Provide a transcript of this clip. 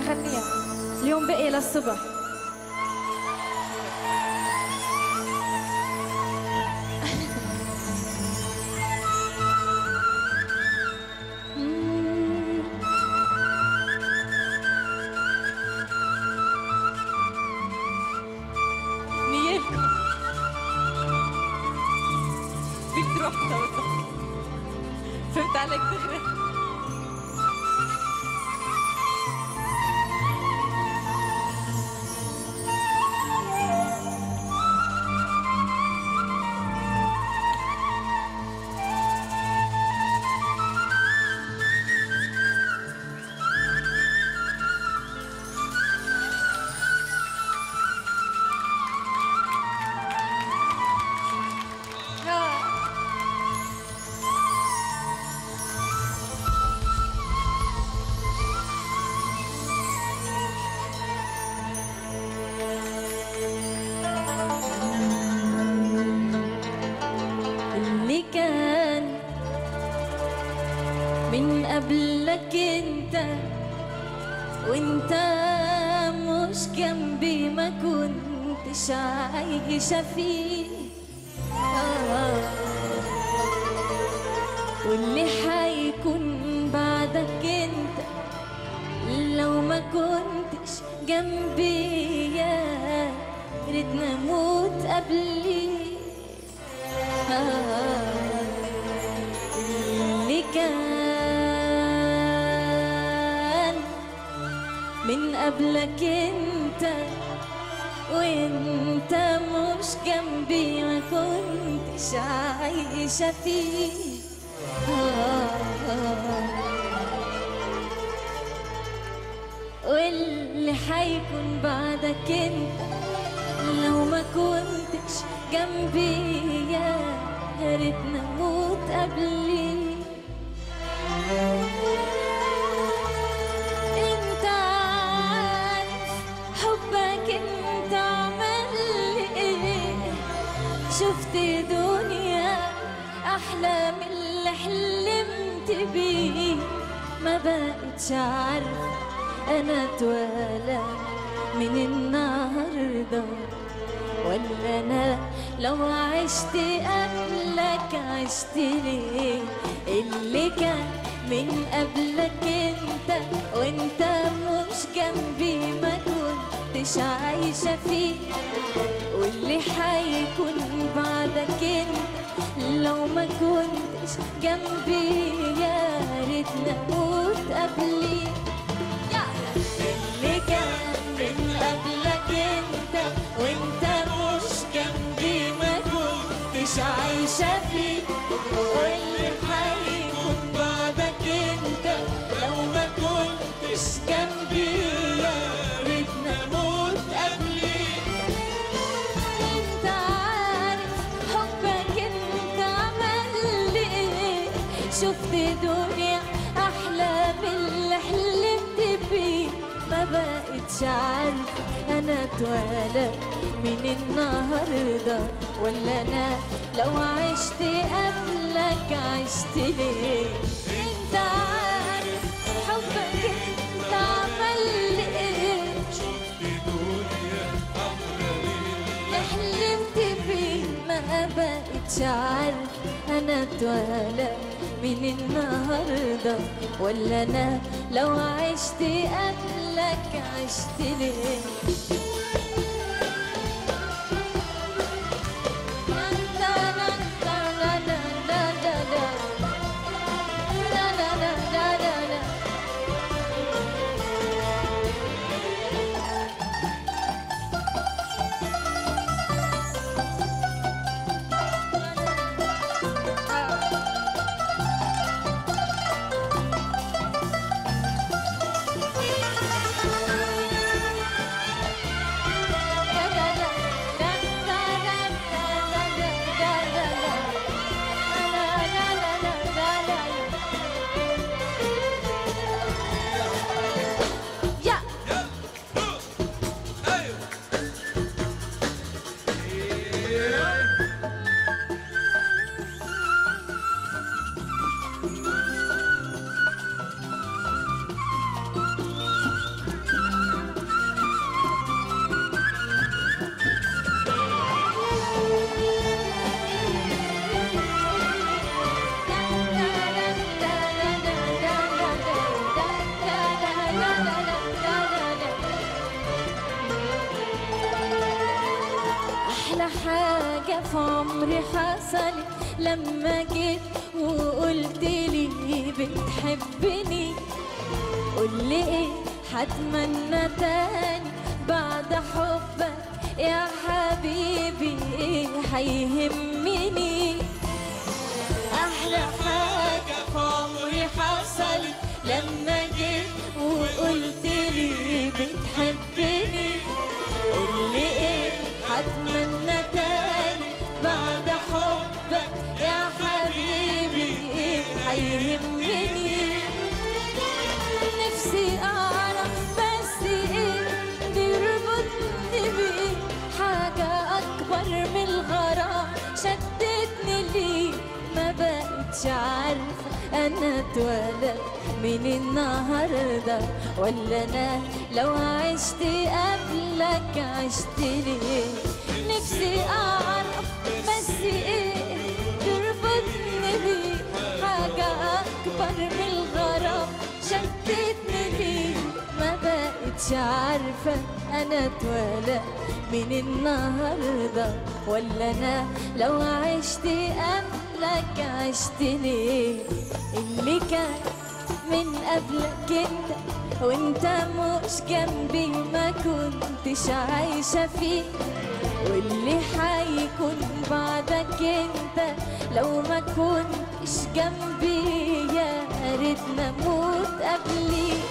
غنيها اليوم بقي للصبح نيالكم بدك تروح توصل فهمت عليك دغري اللي كان من قبلك انت وانت مش جنبي ما كنتش عايشة فيه آه. واللي حيكون بعدك انت لو ما كنتش جنبي يا ريتنا اموت قبلي اللي كان من قبلك انت وانت مش جنبي ما كنتش عايشة فيه واللي حيكون بعدك انت لو ما كنتش جنبي يا ريتنا اموت قبلي انت عارف حبك انت عمل لي ايه شفت دنيا احلى من اللي حلمت بيه ما بقتش عارف انا اتولى من النهارده ولا انا لو عشت قبلك عشت ليه اللي كان من قبلك انت وانت مش جنبي ما كنتش عايشة فيه واللي حيكون بعدك انت لو ما كنتش جنبي يا ريتنا اموت قبلي يا اللي كان من قبلك انت وانت مش جنبي ما كنتش عايشة فيه واللي حيكون بعدك انت لو ما كنتش جنبي يا ريتنا اموت قبلي انت عارف حبك انت عمل لي ايه شفت دنيا احلى من اللي حلمت بيه ما بقتش عارفه انا اتولى من النهارده ولا انا لو عشت قبلك عشت ليه انت عارف حبك انت عمل لي ايه اللي حلمت بيه ما بقتش عارف انا اتولى من النهارده ولا انا لو عشت قبلك عشت ليه في عمري حصلت لما جيت وقلت لي بتحبني قول لي ايه هتمنى تاني بعد حبك يا حبيبي ايه هيهمني احلى حاجه في عمري حصلت لما جيت وقلت لي بتحبني قول لي ايه هتمنى تاني بعد حبك يا حبيبي ايه هيهمني نفسي اعرف بس ايه بيربطني بيه حاجة اكبر من الغرام شدتني ليه ما بقتش عارفة انا اتولد من النهاردة ولا انا لو عشت قبلك عشت ليه نفسي اعرف بس ايه تربطني بيه حاجة اكبر من الغرام شدتني ليه ما بقتش عارفة أنا اتولد من النهاردة ولا أنا لو عشت قبلك عشت ليه اللي كان من قبلك انت وانت مش جنبي ما كنتش عايشة فيه واللي حيكون بعدك انت لو ما كنتش جنبي يا ريت نموت قبلي